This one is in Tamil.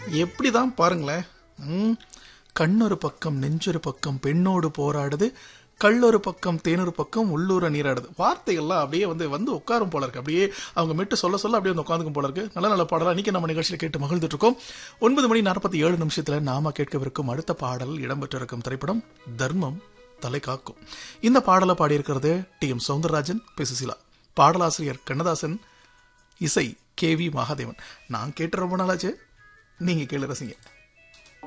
எப்படி தான் பாருங்களேன் ம், கண்ணொரு பக்கம் நெஞ்சொரு பக்கம் பெண்ணோடு போராடுது கல்லொரு பக்கம் தேனொரு பக்கம் உள்ளூர நீராடுது வார்த்தைகள்லாம் அப்படியே வந்து வந்து உட்காரும் போல இருக்கு அப்படியே அவங்க மெட்டு சொல்ல சொல்ல அப்படியே வந்து உட்காந்துக்கும் போல இருக்கு நல்ல நல்ல பாடலாம் இன்னைக்கு நம்ம நிகழ்ச்சியில் கேட்டு மகிழ்ந்துட்டு இருக்கோம் ஒன்பது மணி நாற்பத்தி ஏழு நிமிஷத்துல நாம கேட்கவிருக்கும் அடுத்த பாடல் இடம்பெற்றிருக்கும் திரைப்படம் தர்மம் தலை காக்கும் இந்த பாடலை பாடியிருக்கிறது T M Soundararajan P Susheela பாடலாசிரியர் கண்ணதாசன் இசை கே வி மகாதேவன் நான் கேட்டு ரொம்ப நாளாச்சு நீங்க கேளு ரசிங்க